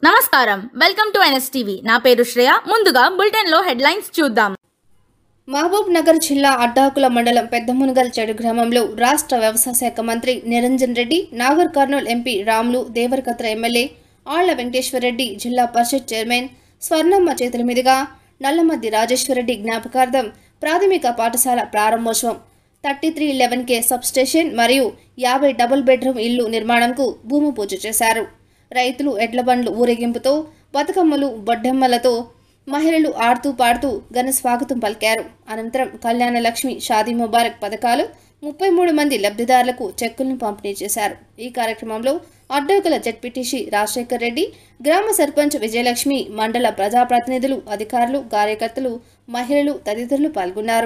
నమస్కారం welcome to NSTV నా పేరు శ్రేయ ముందుగా బులెటిన్ లో హెడ్లైన్స్ చూద్దాం మహబూబ్ నగర్ జిల్లా అడ్డాకుల మండలం పెద్దమునగల్ చెడు గ్రామంలో రాష్ట్ర వ్యవసాయ శాఖ మంత్రి నిరంజన్ రెడ్డి నాగర్ కర్నూల్ ఎంపీ రాములు దేవరకత్ర ఎమ్మెల్యే ఆళ్ల వెంకటేశ్వరరెడ్డి జిల్లా పరిషత్ చైర్మన్ స్వర్ణమ్మ చేతుల మీదుగా నల్లమద్ది రాజేశ్వరరెడ్డి జ్ఞాపకార్థం ప్రాథమిక పాఠశాల ప్రారంభోత్సవం thirty three eleven K substation మరియు యాభై డబుల్ బెడ్రూమ్ ఇల్లు నిర్మాణంకు భూమి పూజ చేశారు రైతులు ఎడ్ల బండ్లు ఊరేగింపుతో బతుకమ్మలు బొడ్డెమ్మలతో మహిళలు ఆడుతూ పాడుతూ ఘన స్వాగతం పలికారు అనంతరం కళ్యాణ లక్ష్మి షాదీ ముబారక్ పథకాలు ముప్పై మూడు మంది లబ్ధిదారులకు చెక్కులను పంపిణీ చేశారు ఈ కార్యక్రమంలో అడ్డోకల జడ్పీటీసీ రాజశేఖర్ రెడ్డి గ్రామ సర్పంచ్ విజయలక్ష్మి మండల ప్రజాప్రతినిధులు అధికారులు కార్యకర్తలు మహిళలు తదితరులు పాల్గొన్నారు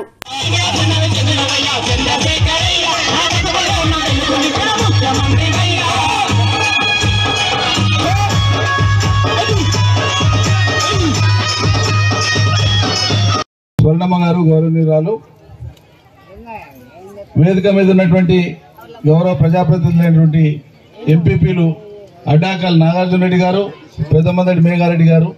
స్వర్ణమ్మ గారు గౌరవనీయురాలు వేదిక మీద ఉన్నటువంటి గౌరవ ప్రజాప్రతినిధులైనటువంటి ఎంపీపీలు అడ్డాకల్ నాగార్జున రెడ్డి గారు పెద్దమందడి మేఘారెడ్డి గారు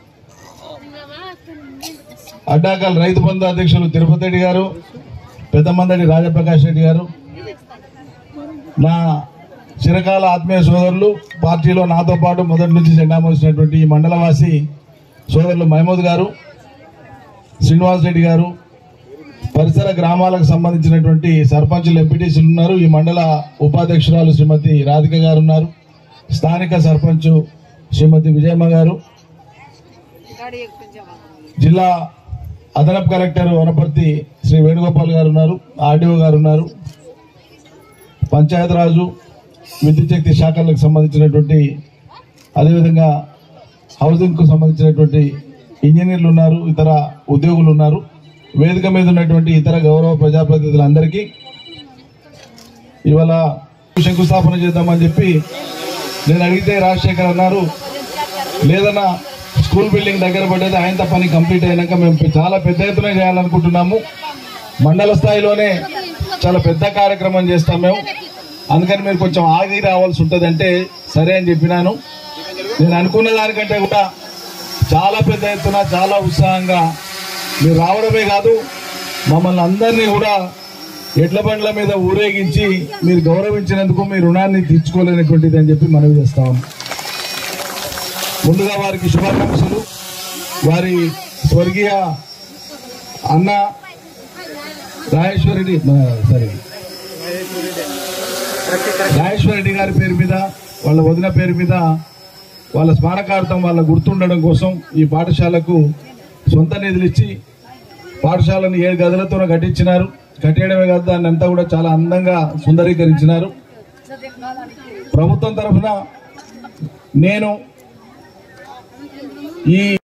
అడ్డాకల్ రైతు బంధు అధ్యక్షులు తిరుపతి రెడ్డి గారు పెద్దమందడి రాజప్రకాష్ రెడ్డి గారు నా చిరకాల ఆత్మీయ సోదరులు పార్టీలో నాతో పాటు మొదటి నుంచి జెండా మోసినటువంటి ఈ మండలవాసి సోదరులు మహమూద్ గారు శ్రీనివాస్ రెడ్డి గారు పరిసర గ్రామాలకు సంబంధించినటువంటి సర్పంచులు ఎంపీటీసీలు ఉన్నారు ఈ మండల ఉపాధ్యక్షురాలు శ్రీమతి రాధిక గారు ఉన్నారు స్థానిక సర్పంచ్ శ్రీమతి విజయమ్మ గారు జిల్లా అదనపు కలెక్టర్ వనపర్తి శ్రీ వేణుగోపాల్ గారు ఉన్నారు ఆర్డీఓ గారు ఉన్నారు పంచాయతీరాజు విద్యుత్ శక్తి శాఖలకు సంబంధించినటువంటి అదేవిధంగా హౌసింగ్ కు సంబంధించినటువంటి ఇంజనీర్లు ఉన్నారు ఇతర ఉద్యోగులు ఉన్నారు వేదిక మీద ఉన్నటువంటి ఇతర గౌరవ ప్రజాప్రతినిధులందరికీ ఇవాళ శంకుస్థాపన చేద్దామని చెప్పి నేను అడిగితే రాజశేఖర్ అన్నారు లేదన్నా స్కూల్ బిల్డింగ్ దగ్గర పడ్డది ఆయనతో పని కంప్లీట్ అయినాక మేము చాలా పెద్ద ఎత్తున చేయాలనుకుంటున్నాము మండల స్థాయిలోనే చాలా పెద్ద కార్యక్రమం చేస్తాం మేము అందుకని మీరు కొంచెం ఆగి రావాల్సి ఉంటుంది అంటే సరే అని చెప్పినాను నేను అనుకున్న దానికంటే కూడా చాలా పెద్ద ఎత్తున చాలా ఉత్సాహంగా మీరు రావడమే కాదు మమ్మల్ని అందరినీ కూడా ఎడ్ల బండ్ల మీద ఊరేగించి మీరు గౌరవించినందుకు మీ రుణాన్ని తీర్చుకోలేనటువంటిది అని చెప్పి మనవి చేస్తాం ముందుగా వారికి శుభాకాంక్షలు వారి స్వర్గీయ అన్న రాజేశ్వరరెడ్డి సరే రాజేశ్వరరెడ్డి గారి పేరు మీద వాళ్ళ వదిన పేరు మీద వాళ్ళ స్మారకార్థం వాళ్ళ గుర్తుండడం కోసం ఈ పాఠశాలకు సొంత నిధులు ఇచ్చి పాఠశాలను ఏడు గదులతో కట్టించినారు కట్టేయడమే కాదు దాన్ని అంతా కూడా చాలా అందంగా సుందరీకరించినారు ప్రభుత్వం తరఫున నేను ఈ